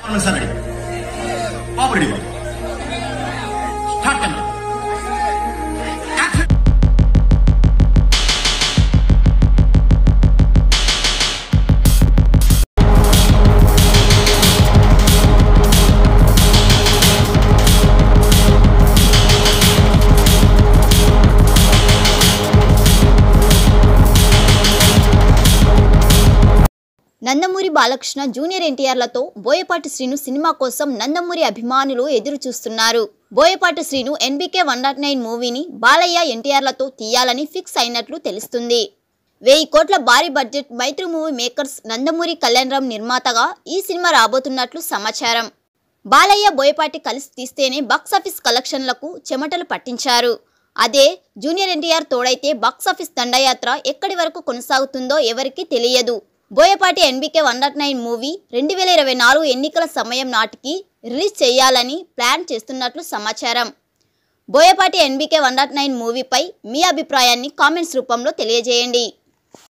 sir ready బాబు ready బాబు start camera action Nandamuri Balakrishna junior ఎన్టీఆర్లతో బోయపాటి శ్రీను సినిమా కోసం నందమూరి అభిమానులు ఎదురు చూస్తున్నారు Boyapati Srinu NBK one naught nine మూవీని బాలయ్య ఎన్టీఆర్లతో తీయాలని ఫిక్స్ అయినట్లు తెలుస్తుంది వెయ్యి కోట్ల భారీ budget Mythri movie makers Nandamuri Kalyanram నిర్మాతగా ఈ సినిమా రాబోతున్నట్లు సమాచారం బాలయ్య బోయపాటి కలిసి తీస్తేనే బాక్సాఫీస్ కలెక్షన్లకు చెమటలు పట్టించారు అదే జూనియర్ ఎన్టీఆర్ తోడైతే బాక్సాఫీస్ దండయాత్ర ఎక్కడి వరకు కొనసాగుతుందో ఎవరికీ తెలియదు Boyapati NBK one naught nine movie రెండు వేల ఇరవై నాలుగు ఎన్నికల సమయం నాటికి రిలీజ్ చేయాలని ప్లాన్ చేస్తున్నట్లు సమాచారం Boyapati NBK one naught nine మూవీపై మీ అభిప్రాయాన్ని కామెంట్స్ రూపంలో తెలియజేయండి